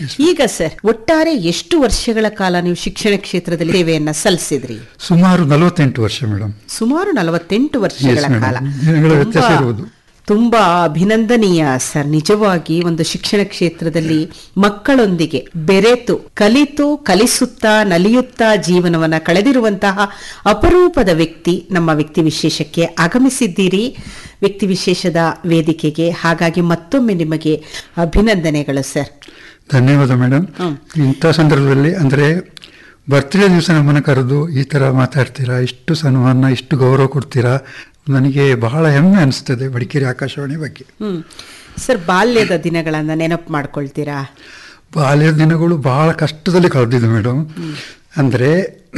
ಈಗ ಸರ್ ಒಟ್ಟಾರೆ ಎಷ್ಟು ವರ್ಷಗಳ ಕಾಲ ನೀವು ಶಿಕ್ಷಣ ಕ್ಷೇತ್ರದಲ್ಲಿ ಸೇವೆಯನ್ನ ಸಲ್ಲಿಸಿದ್ರಿ ಸುಮಾರು ನಲವತ್ತೆಂಟು ವರ್ಷ ಮೇಡಮ್ ಸುಮಾರು ನಲವತ್ತೆಂಟು ವರ್ಷಗಳ Yes, madam. ಕಾಲ ದಿನಗಳ ವ್ಯತ್ಯಾಸ ತುಂಬಾ- ಇರುವುದು. ತುಂಬಾ ಅಭಿನಂದನೀಯ ಸರ್ ನಿಜವಾಗಿ ಒಂದು ಶಿಕ್ಷಣ ಕ್ಷೇತ್ರದಲ್ಲಿ ಮಕ್ಕಳೊಂದಿಗೆ ಬೆರೆತು ಕಲಿತು ಕಲಿಸುತ್ತಾ ನಲಿಯುತ್ತಾ ಜೀವನವನ್ನ ಕಳೆದಿರುವಂತಹ ಅಪರೂಪದ ವ್ಯಕ್ತಿ ನಮ್ಮ ವ್ಯಕ್ತಿ ವಿಶೇಷಕ್ಕೆ ಆಗಮಿಸಿದ್ದೀರಿ ವ್ಯಕ್ತಿ ವಿಶೇಷದ ವೇದಿಕೆಗೆ ಹಾಗಾಗಿ ಮತ್ತೊಮ್ಮೆ ನಿಮಗೆ ಅಭಿನಂದನೆಗಳು ಸರ್ ಧನ್ಯವಾದ ಮೇಡಮ್ ಹ್ಮ್. ಇಂಥ ಸಂದರ್ಭದಲ್ಲಿ ಅಂದರೆ ಬರ್ತ್ಡೇ ದಿವಸ ನಮ್ಮನ್ನು ಕರೆದು ಈ ಥರ ಮಾತಾಡ್ತೀರಾ ಇಷ್ಟು ಸನ್ಮಾನ ಇಷ್ಟು ಗೌರವ ಕೊಡ್ತೀರಾ ನನಗೆ ಬಹಳ ಹೆಮ್ಮೆ ಅನಿಸ್ತದೆ ಮಡಿಕೇರಿ ಆಕಾಶವಾಣಿ ಬಗ್ಗೆ ಹ್ಮ್ ಸರ್ ಬಾಲ್ಯದ ದಿನಗಳನ್ನ ನೆನಪು ಮಾಡ್ಕೊಳ್ತೀರಾ ಬಾಲ್ಯದ ದಿನಗಳು ಬಹಳ ಕಷ್ಟದಲ್ಲಿ ಕಳೆದಿದ್ದು ಮೇಡಮ್ ಅಂದರೆ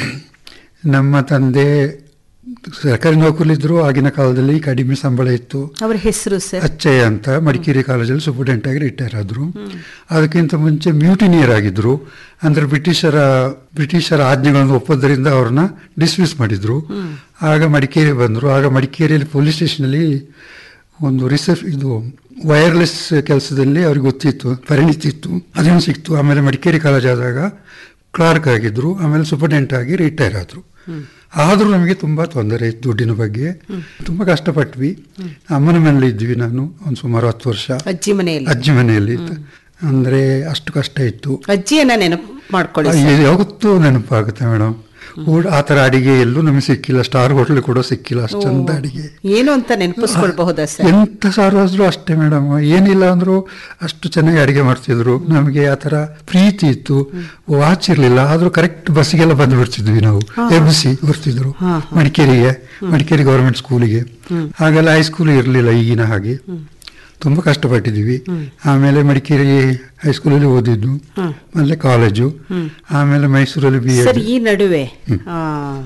ನಮ್ಮ ತಂದೆ ಸರ್ಕಾರಿ ನೌಕರಲ್ಲಿದ್ದರು ಆಗಿನ ಕಾಲದಲ್ಲಿ ಕಡಿಮೆ ಸಂಬಳ ಇತ್ತು ಅವರ ಹೆಸರು ಸರ್ ಅಚ್ಚಯ್ಯ ಅಂತ ಮಡಿಕೇರಿ ಕಾಲೇಜಲ್ಲಿ ಸೂಪರ್ಡೆಂಟ್ ಆಗಿ ರಿಟೈರ್ ಆದರು ಅದಕ್ಕಿಂತ ಮುಂಚೆ ಮ್ಯೂಟಿನಿಯರ್ ಆಗಿದ್ರು ಅಂದ್ರೆ ಬ್ರಿಟಿಷರ ಬ್ರಿಟಿಷರ ಆಜ್ಞೆಗಳನ್ನು ಒಪ್ಪೋದ್ರಿಂದ ಅವ್ರನ್ನ ಡಿಸ್ಮಿಸ್ ಮಾಡಿದ್ರು ಆಗ ಮಡಿಕೇರಿ ಬಂದರು ಆಗ ಮಡಿಕೇರಿಯಲ್ಲಿ ಪೊಲೀಸ್ ಸ್ಟೇಷನಲ್ಲಿ ಒಂದು ರಿಸೆಪ್ ಇದು ವೈರ್ಲೆಸ್ ಕೆಲಸದಲ್ಲಿ ಅವ್ರಿಗೆ ಗೊತ್ತಿತ್ತು ಪರಿಣಿತಿ ಇತ್ತು ಅದೇನು ಸಿಕ್ತು ಆಮೇಲೆ ಮಡಿಕೇರಿ ಕಾಲೇಜ್ ಆದಾಗ ಕ್ಲಾರ್ಕ್ ಆಗಿದ್ರು ಆಮೇಲೆ ಸೂಪರ್ಡೆಂಟ್ ಆಗಿ ರಿಟೈರ್ ಆದರು ಆದರೂ ನಮಗೆ ತುಂಬ ತೊಂದರೆ ಇತ್ತು ದುಡ್ಡಿನ ಬಗ್ಗೆ ತುಂಬ ಕಷ್ಟಪಟ್ವಿ ಅಮ್ಮನ ಮನೇಲಿ ಇದ್ವಿ ನಾನು ಒಂದು ಸುಮಾರು ಹತ್ತು ವರ್ಷ ಅಜ್ಜಿ ಮನೆಯಲ್ಲಿ ಅಜ್ಜಿ ಮನೆಯಲ್ಲಿ ಇತ್ತು. ಅಂದ್ರೆ ಅಷ್ಟು ಕಷ್ಟ ಇತ್ತು ಅಜ್ಜಿಯನ್ನ ನೆನಪು ಮಾಡ್ಕೊಳ್ಳಿ ಸರ್. ಇದು ಯಾವತ್ತೂ ನೆನಪಾಗುತ್ತೆ ಮೇಡಮ್ ಊಟ ಆ ಥರ ಅಡಿಗೆ ಎಲ್ಲೂ ನಮಗೆ ಸಿಕ್ಕಿಲ್ಲ ಸ್ಟಾರ್ ಹೋಟ್ಲ್ ಕೂಡ ಸಿಕ್ಕಿಲ್ಲ ಅಷ್ಟು ಚಂದ ಅಡಿಗೆ ಏನು ಅಂತ ನೆನಪಿಸ್ಕೊಳ್ಬಹುದಾ ಸರ್ ಎಂತ ಸಾರು ಆದ್ರೂ ಅಷ್ಟೇ ಮೇಡಮ್ ಏನಿಲ್ಲ ಅಂದ್ರೂ ಅಷ್ಟು ಚೆನ್ನಾಗಿ ಅಡಿಗೆ ಮಾಡ್ತಿದ್ರು ನಮಗೆ ಆ ಥರ ಪ್ರೀತಿ ಇತ್ತು ವಾಚ್ ಇರಲಿಲ್ಲ ಆದ್ರೂ ಕರೆಕ್ಟ್ ಬಸ್ಸಿಗೆಲ್ಲ ಬಂದು ಬಿಡ್ತಿದ್ವಿ ನಾವು ಎಬ್ಬಿಸಿ ಬರ್ತಿದ್ರು ಮಡಿಕೇರಿಗೆ ಮಡಿಕೇರಿ ಗೌರ್ಮೆಂಟ್ ಸ್ಕೂಲಿಗೆ ಹಾಗೆಲ್ಲ ಹೈಸ್ಕೂಲ್ ಇರಲಿಲ್ಲ ಈಗಿನ ಹಾಗೆ ತುಂಬ ಕಷ್ಟಪಟ್ಟಿದ್ದೀವಿ ಆಮೇಲೆ ಮಡಿಕೇರಿ ಹೈಸ್ಕೂಲಲ್ಲಿ ಓದಿದ್ದು ಆಮೇಲೆ ಕಾಲೇಜು ಆಮೇಲೆ ಮೈಸೂರಲ್ಲಿ ಬಿ ಸರ್ ಎಡ್ ಈ ನಡುವೆ ಆ,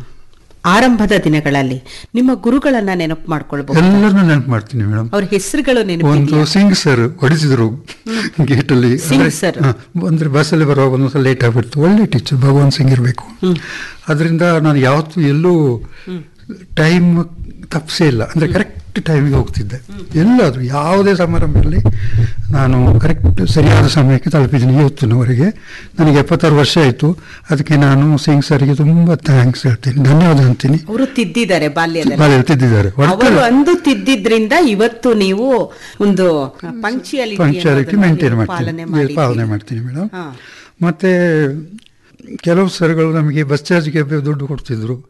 ಆರಂಭದ ದಿನಗಳಲ್ಲಿ ನಿಮ್ಮ ಗುರುಗಳನ್ನ ನೆನಪು ಮಾಡ್ಕೊಳ್ಬಹುದು ಎಲ್ಲರನ್ನೂ ನೆನಪು ಮಾಡ್ತೀನಿ ಮೇಡಮ್ ಅವ್ರ ಹೆಸರುಗಳು ಒಂದು ನೆನಪಿದೆಯಾ ಸಿಂಗ್ ಸರ್ ಹೊಡಿಸಿದ್ರು ಗೇಟಲ್ಲಿ ಸಿಂಗ್ sir. ಅಂದ್ರೆ ಬಸ್ಸಲ್ಲಿ ಬರುವಾಗ ಒಂದೊಂದ್ಸಲ ಲೇಟ್ ಆಗ್ಬಿಡ್ತು ಒಳ್ಳೆ ಟೀಚರ್ ಭಗವಾನ್ ಸಿಂಗ್ ಇರಬೇಕು ಅದರಿಂದ ನಾನು ಯಾವತ್ತೂ ಎಲ್ಲೂ ಟೈಮ್ ತಪ್ಪಿಸೇ ಇಲ್ಲ ಅಂದ್ರೆ ಕರೆಕ್ಟ್ ಟೈಮಿಗೆ ಹೋಗ್ತಿದ್ದೆ ಎಲ್ಲಾದ್ರೂ ಯಾವುದೇ ಸಮಾರಂಭದಲ್ಲಿ ನಾನು ಕರೆಕ್ಟ್ ಸರಿಯಾದ ಸಮಯಕ್ಕೆ ತಲುಪಿದ್ದೀನಿ ಇವತ್ತಿನವರೆಗೆ ನನಗೆ ಎಪ್ಪತ್ತಾರು ವರ್ಷ ಆಯಿತು ಅದಕ್ಕೆ ನಾನು ಸಿಂಗ್ ಸರ್ಗೆ ತುಂಬ ಥ್ಯಾಂಕ್ಸ್ ಹೇಳ್ತೀನಿ ಧನ್ಯವಾದ ಅಂತೀನಿ ಅವರು ತಿದ್ದಿದ್ದಾರೆ ಬಾಲ್ಯದಲ್ಲಿ ಭಾಳ ಹೇಳ್ತಿದ್ದಾರೆ ಅವರು ಅಂದು ತಿದ್ದಿದ್ರಿಂದ ಇವತ್ತು ನೀವು ಒಂದು ಪಂಕ್ಚುಯಾಲಿಟಿ ಪಂಕ್ಚುಯಾಲಿಟಿ ಮೇಂಟೈನ್ ಪಾಲನೆ ಮಾಡ್ತೀನಿ ಪಾಲನೆ ಮಾಡಿ ಮಾಡ್ತೀನಿ ಮೇಡಮ್ ಹಾ. ಮತ್ತೆ ಕೆಲವು ಸರ್ಗಳು ನಮಗೆ ಬಸ್ ಚಾರ್ಜ್ಗೆ ದುಡ್ಡು ಕೊಡ್ತಿದ್ರು